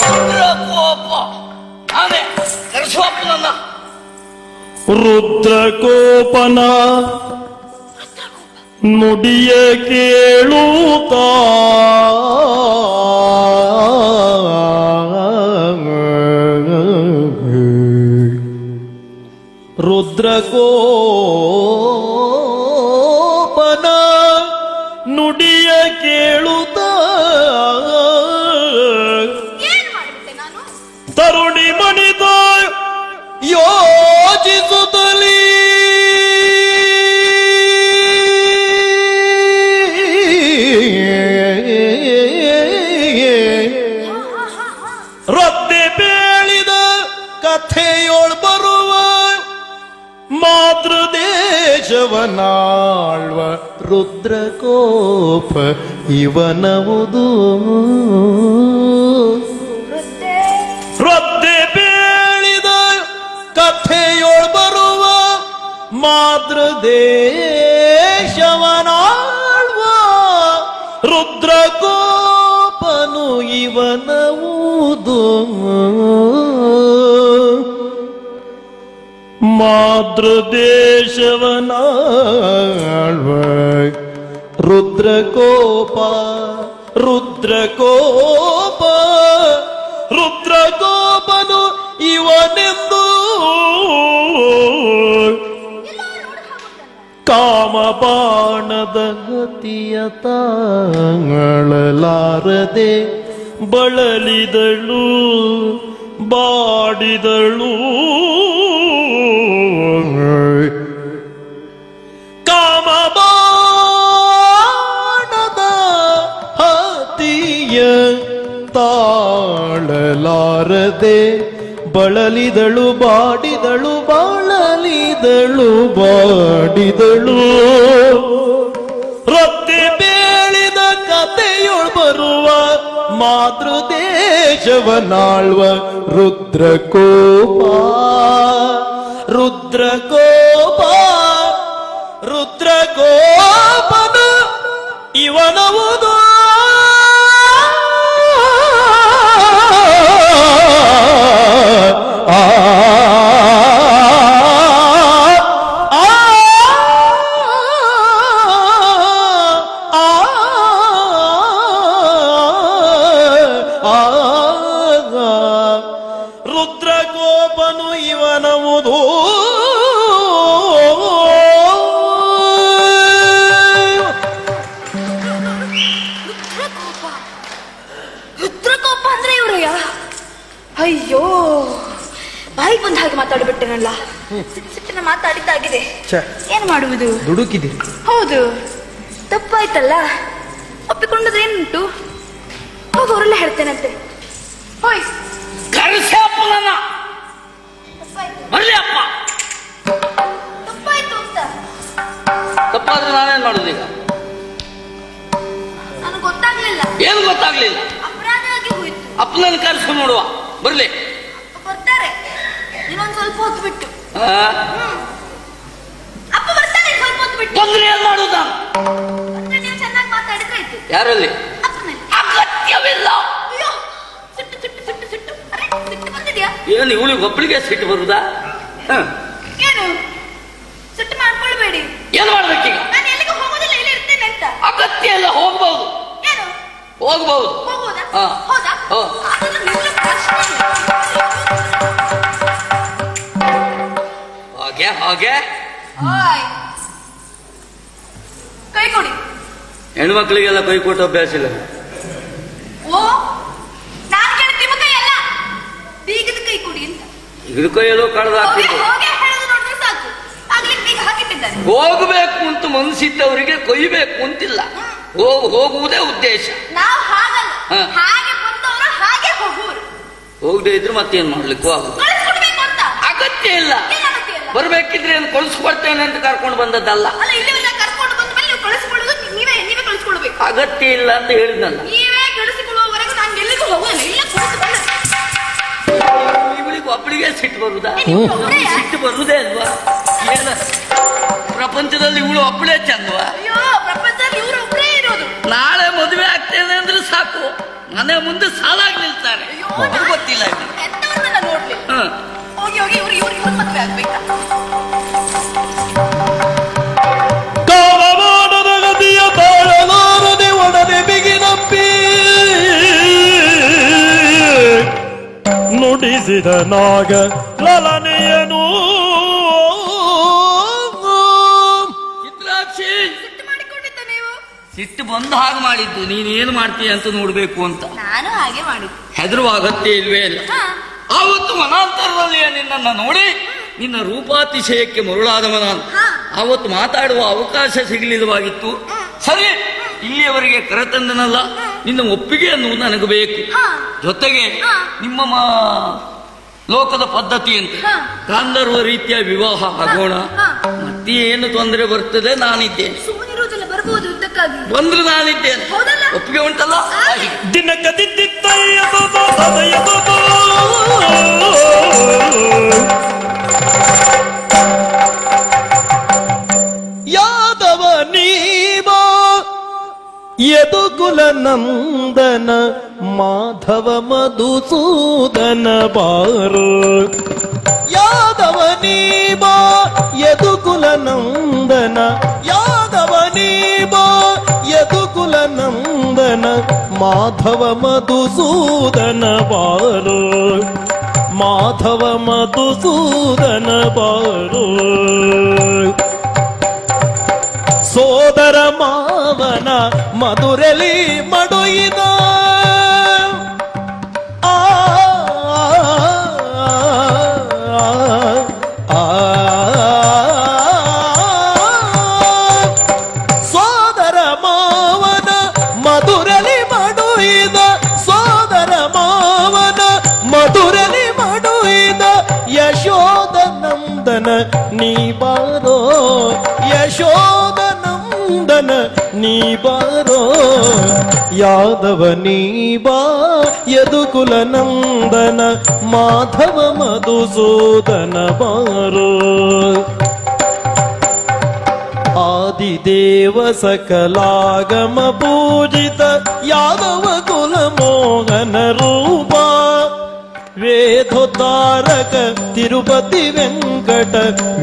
ಕೋಪ ನಾನೇ ಕರೆಸುವಪ್ಪ ನನ್ನ ರುದ್ರಕೋಪನ ನುಡಿಯ ಕೇಳುತ್ತ ರುದ್ರಕೋಪನ ನುಡಿಯ ಕೇಳುತ್ತ ಏನ್ ಮಾಡ್ಬಿಟ್ಟೆ ನಾನು ತರುಣಿ ಮಣಿತ ಯೋಚಿಸುತ್ತಲೀ ರದ್ದೆ ಬೇಳಿದ ಕಥೆಯೊಳ್ ಬರುವ ಮಾತೃ ದೇಶವನಾಳ್ವ ರುದ್ರಕೋಪ ಇವನವುದು ವೃದ್ಧೆ ರದ್ದೆ ಬೇಳಿದ ಕಥೆಯೊಳ್ ಬರುವ ಮಾತೃ ದೇಶವನಾಳ್ವ ರುದ್ರಕೋಪನು ಇವನವುದು ಮಾತೃ ದೇಶವನಾಳ್ವ ರುದ್ರಕೋಪ ರುದ್ರಕೋಪ ರುದ್ರಕೋಪನು ಇವನೆಂದು ಕಾಮಬಾಣದ ಗತಿಯ ತಾಳಲಾರದೆ ಬಳಲಿದಳು ಬಾಡಿದಳು ಕಾಮಬಾಣದ ಹತಿಯ ತಾಳಲಾರದೆ ಬಳಲಿದಳು ಬಾಡಿದಳು ಬಾಳಲಿದಳು ಬಾಡಿದಳು ರೊತ್ತೆ ಬೇಳಿದ ಕಥೆಯೊಳ್ ಬರುವ ಮಾತೃ ದೇಶವನಾಳ್ವ ರುದ್ರಕೋಪ ರುದ್ರಕೋಪ ರುದ್ರಕೋಪನ ಇವನವುದು ಆ ರುದ್ರಗೋಪನು ಇವನವುದು ರುದ್ರಕೋಪ ರುದ್ರಕೋಪ ಅಂದ್ರೆ ಇವ್ರಯ್ಯ ಅಯ್ಯೋ ಬಾಯಿ ಬಂದ ಹಾಗೆ ಮಾತಾಡ್ಬಿಟ್ಟೆನಲ್ಲ ಸಿಟ್ಟು ಸಿಟ್ಟಿನ ಮಾತಾಡಿದ್ದಾಗಿದೆ ಏನ್ ಮಾಡುವುದು ದುಡುಕಿದಿರಿ ಹೌದು ತಪ್ಪಾಯ್ತಲ್ಲ ಒಪ್ಪಿಕೊಂಡದ್ದು ಏನುಂಟು ಹೋಗಿ ಅವರೆಲ್ಲ ಹೇಳ್ತೇನಂತೆ ಹೋಯ್ ಕರೆಸಪ್ಪ ನನ್ನ ತಪ್ಪಾಯ್ತು ಬರ್ಲಿ ಅಪ್ಪ ತಪ್ಪಾಯ್ತು ಅಂತ ತಪ್ಪಾದ್ರೆ ನಾನೇನ್ ಮಾಡುದು ಈಗ ನನಗೆ ಗೊತ್ತಾಗ್ಲಿಲ್ಲ ಏನು ಗೊತ್ತಾಗ್ಲಿಲ್ಲ ಅಪರಾಧ ಆಗಿ ಹೋಯ್ತು ಅಪ್ಪನನ್ನು ಕರೆಸು ನೋಡುವ ಬರ್ಲಿ ಅಪ್ಪ ಬರ್ತಾರೆ ಇನ್ನೊಂದ್ ಸ್ವಲ್ಪ ಹೊತ್ತು ಬಿಟ್ಟು ಆ, ಅಪ್ಪ ಬರ್ತಾರೆ ಸ್ವಲ್ಪ ಹೊತ್ತು ಬಿಟ್ಟು ಬಂದ್ರೆ ಏನ್ ಮಾಡುದು ನಾನು ಅಂದ್ರೆ ನೀವು ಚೆನ್ನಾಗಿ ಮಾತಾಡಿದ್ರೆ ಆಯ್ತು ಯಾರಲ್ಲಿ ಅಪ್ಪನಲ್ಲಿ ಅಗತ್ಯವಿಲ್ಲ ಅಯ್ಯೋ ಸಿಟ್ಟು ಸಿಟ್ಟು ಸಿಟ್ಟು ಸಿಟ್ಟು ಅರೆ ಸಿಟ್ಟು ಬಂದಿದ್ಯಾ ಏನು ಇವಳಿಗೆ ಒಬ್ಬಳಿಗೆ ಸಿಟ್ಟು ಬರುದಾ ಹ, ಏನು ಸಿಟ್ಟು ಮಾಡ್ಕೊಳ್ಬೇಡಿ ಏನ್ ಮಾಡ್ಬೇಕೀಗ ನಾನು ಎಲ್ಲಿಗೆ ಹೋಗೋದಿಲ್ಲ ಇಲ್ಲಿ ಇರ್ತೇನೆ ಅಂತ ಅಗತ್ಯ ಇಲ್ಲ ಹೋಗ್ಬಹುದು ಏನು ಹೋಗ್ಬಹುದು ಹೋಗೋದಾ ಹಾ. ಹೌದಾ ಹೋ. ಹಾಗಾದ್ರೆ ನಿಮ್ಗೆ ಪ್ರಶ್ನೆ ಇಲ್ಲ. ಹಾಗೆ ಹಾಗೆ ಓಯ್ ಕೈ ಕೊಡಿ ಹೆಣ್ಮಕ್ಳಿಗೆಲ್ಲ ಕೈ ಕೊಟ್ಟು ಅಭ್ಯಾಸ ಇಲ್ಲ ಓ ನಾನ್ ಕೇಳ್ತಿ ಮುಖ ಎಲ್ಲ ಬೀಗದ ಕೈ ಕೊಡಿ ಅಂತ ಇದ್ರ ಕೈಯಲ್ಲೂ ಕಳೆದು ಹೋಗಿ ಹಾಕ್ತಿದ್ರು ಹೋಗಿ ಹೇಳೋದು ನೋಡಿದ್ರೆ ಸಾಕು ಆಗ್ಲಿ ಬೀಗ ಹಾಕಿಟ್ಟಿದ್ದಾರೆ ಹೋಗ್ಬೇಕು ಅಂತ ಮನಸ್ಸಿದ್ದವರಿಗೆ ಕೊಯ್ಬೇಕು ಅಂತಿಲ್ಲ ಹೋಗ್ ಹೋಗುವುದೇ ಉದ್ದೇಶ ನಾವು ಹಾಗಲ್ಲ ಹಾ. ಹಾಗೆ ಬಂದವರು ಹಾಗೆ ಹೋಗುವರು ಹೋಗದೆ ಇದ್ರೆ ಮತ್ತೇನ್ ಮಾಡ್ಲಿಕ್ಕೂ ಆಗುದು ಕಳಿಸ್ಕೊಡ್ಬೇಕು ಅಂತ ಅಗತ್ಯ ಇಲ್ಲ ಏನ್ ಅಗತ್ಯ ಇಲ್ಲ ಬರ್ಬೇಕಿದ್ರೆ ಏನು ಕಳಿಸ್ಕೊಡ್ತೇನೆ ಅಂತ ಕರ್ಕೊಂಡು ಬಂದದ್ದಲ್ಲ ಅಲ್ಲ ಇಲ್ಲಿವರೆಗೆ ಕರ್ಕೊಂಡು ಬಂದ ಮೇಲೆ ನೀವು ಕಳಿಸ್ಕೊಳ್ಳೋದು ನೀವೇ ನೀವೇ ಕಳಿಸ್ಕೊಳ್ಬೇಕು ಅಗತ್ಯ ಇಲ್ಲ ಅಂತ ಹೇಳಿದ್ನಲ್ಲ ನೀವೇ ಕಳಿಸಿಕೊಳ್ಳುವವರೆಗೂ ನಾನು ಎಲ್ಲಿಗೂ ಹೋಗೋಲ್ಲ ಇಲ್ಲ ಕೂತು ಬಲ್ಲ. ಇವಳಿಗೆ ಒಬ್ಬಳಿಗೆ ಸಿಟ್ಟು ಬರುದಾ ಏ, ನೀವು ಒಬ್ರೇಯಾ? ಸಿಟ್ಟು ಬರುದೇ ಅಲ್ವಾ ಏನ ಪ್ರಪಂಚದಲ್ಲಿ ಇವಳು ಒಬ್ಬಳೇ ಚಂದವಾ ಅಯ್ಯೋ ಪ್ರಪಂಚದಲ್ಲಿ ಇವರು ಒಬ್ಬರೇ ಇರೋದು ನಾಳೆ ಮದುವೆ ಆಗ್ತೇನೆ ಅಂದ್ರೆ ಸಾಕು ಮನೆ ಮುಂದೆ ಸಾಲಾಗಿ ನಿಲ್ತಾರೆ ಅಯ್ಯೋ, ಅವ್ರಿಗೆ ಗೊತ್ತಿಲ್ಲ ಇದು. ಎಂತವ್ರನ್ನೆಲ್ಲ ನೋಡ್ಲಿ ಹ. ಹೋಗಿ ಹೋಗಿ ಇವ್ರು ಇವ್ರು ಇವ್ರ ಮದ್ವೆ ಆಗ್ಬೇಕಾ ಕಾಲಮಾನದ ಗತಿಯ ತಾಳಲಾರದೆ ಒಡನೆ ಬಿಗಿನಪ್ಪಿ ನುಡಿಸಿದ ನಾಗ ಲಲನೆಯನು ಚಿತ್ರಾಕ್ಷಿ ಸಿಟ್ಟು ಮಾಡಿಕೊಂಡಿದ್ದ ನೀವು ಸಿಟ್ಟು ಬಂದು ಹಾಗೆ ಮಾಡಿದ್ದು ನೀನೇನು ಮಾಡ್ತೀಯ ಅಂತ ನೋಡ್ಬೇಕು ಅಂತ ನಾನು ಹಾಗೆ ಮಾಡಿದ್ದು ಹೆದರುವ ಅಗತ್ಯ ಇಲ್ವೇ ಇಲ್ಲ ಹಾ ಆವತ್ತು ಮನಾಂತರದಲ್ಲಿ ನಿನ್ನನ್ನು ನೋಡಿ ನಿನ್ನ ರೂಪಾತಿಶಯಕ್ಕೆ ಮರುಳಾದವ ನಾನು ಹಾ. ಆವತ್ತು ಮಾತಾಡುವ ಅವಕಾಶ ಸಿಗಲಿಲ್ಲವಾಗಿತ್ತು ಸರಿ ಇಲ್ಲಿಯವರೆಗೆ ಕರೆತಂದನಲ್ಲ ನಿನ್ನ ಒಪ್ಪಿಗೆಯನ್ನು ನನಗೆ ಬೇಕು ಹಾ. ಜೊತೆಗೆ ಹಾ. ನಿಮ್ಮ ಮ- ಲೋಕದ ಪದ್ಧತಿಯಂತೆ ಹಾ. ಗಾಂಧರ್ವ ರೀತಿಯ ವಿವಾಹ ಆಗೋಣ ಹಾ. ಮತ್ತೆ ಏನು ತೊಂದರೆ ಬರ್ತದೆ ನಾನಿದ್ದೇನೆ ಸುಮ್ಮನಿರೋದೆಲ್ಲ ಬರ್ಬೋದು ಯುದ್ಧಕ್ಕಾಗಿ ಬಂದ್ರೆ ನಾನಿದ್ದೇನೆ ಹೌದಲ್ಲ? ಒಪ್ಪಿಗೆ ಉಂಟಲ್ಲ ಹಾಗೆ. ದಿನ ಗದಿದ್ದಿತ್ತಯ್ಯದೋ ತದಯದೋ ಯಾದವ ನೀವ ಯದುಕುಲ ನಂದನ ಮಾಧವ ಮಧುಸೂದನ ಬಾರು ಯಾದವ ನೀವ ಯದುಕುಲ ನಂದನ ಯಾದವ ನೀವ ಯದುಕುಲ ನಂದನ ಮಾಧವ ಮಧುಸೂದನ ಬಾರು ಮಾಧವ ಮಧುಸೂದನ ಬಾರು ಸೋದರ ಮಾವನ ಮಧುರಲಿ ಮಡುಯಿದ ಆ, ಆ, ಆ, ಸೋದರ ಮಾವನ ಮಧುರಲಿ ಮಡುಯಿದ ಸೋದರ ಮಾವನ ಮಧುರಲಿ ಮಡುಯಿದ ಯಶೋದ ನಂದನ ನೀ ಬಾರೋ ಯಶೋದ ನಂದನ ನೀ ಬಾರೋ ಯಾದವ ನೀ ಬಾ ಯದುಕುಲ ನಂದನ ಮಾಧವ ಮಧುಸೂದನ ಬಾರೋ ಆದಿದೇವ ಸಕಲಾಗಮ ಪೂಜಿತ ಯಾದವ ಕುಲ ಮೋಹನ ರೂಪ ವೇದೋದ್ಧಾರಕ ತಿರುಪತಿ ವೆಂಕಟ